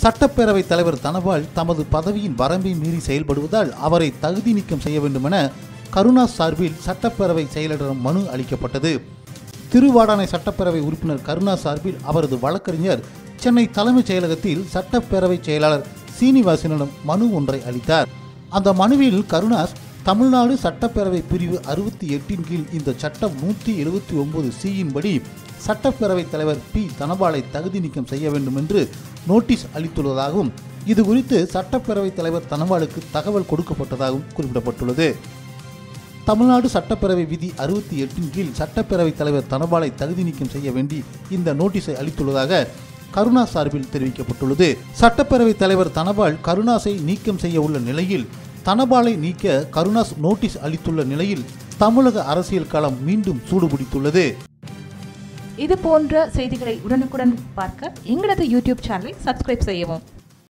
சட்டப்பேரவைத் தலைவர் தனபால் தமது பதவியின் வரம்பை மீறி செயல்படுவதால் அவரை தகுதி நீக்கம் செய்ய வேண்டுமென கருணா சார்பில் சட்டப்பேரவை செயலரிடம் மனு அளிக்கப்பட்டது திருவாடானை சட்டப்பேரவை உறுப்பினர் கருணா சார்பில் அவரது வழக்கறிஞர் சென்னை தலைமைச் செயலகத்தில் சட்டப்பேரவை செயலாளர் சீனிவாசனிடம் மனு ஒன்றை அளித்தார் அந்த மனுவில் கருணாஸ் தமிழ்நாடு சட்டப்பேரவை பிரிவு அறுபத்தி எட்டின் கீழ் இந்த சட்டம் நூற்றி எழுபத்தி ஒன்பது சியின் படி சட்டப்பேரவைத் தலைவர் பி தனபாலை தகுதி நீக்கம் செய்ய வேண்டும் என்று நோட்டீஸ் அளித்துள்ளதாகவும் இது குறித்து சட்டப்பேரவைத் தலைவர் தனபாலுக்கு தகவல் கொடுக்கப்பட்டதாகவும் குறிப்பிடப்பட்டுள்ளது தமிழ்நாடு சட்டப்பேரவை விதி அறுபத்தி எட்டின் கீழ் சட்டப்பேரவைத் தலைவர் தனபாலை தகுதி நீக்கம் செய்ய வேண்டி இந்த நோட்டீஸை அளித்துள்ளதாக கருணா சார்பில் தெரிவிக்கப்பட்டுள்ளது சட்டப்பேரவைத் தலைவர் தனபால் கருணாஸை நீக்கம் செய்ய உள்ள நிலையில் தனபாலை நீக்க கருணாஸ் நோட்டீஸ் அளித்துள்ள நிலையில் தமிழக அரசியல் களம் மீண்டும் சூடுபிடித்துள்ளது இது போன்ற செய்திகளை உடனுக்குடன் பார்க்க எங்களது யூடியூப் சேனலை சப்ஸ்கிரைப் செய்யவும்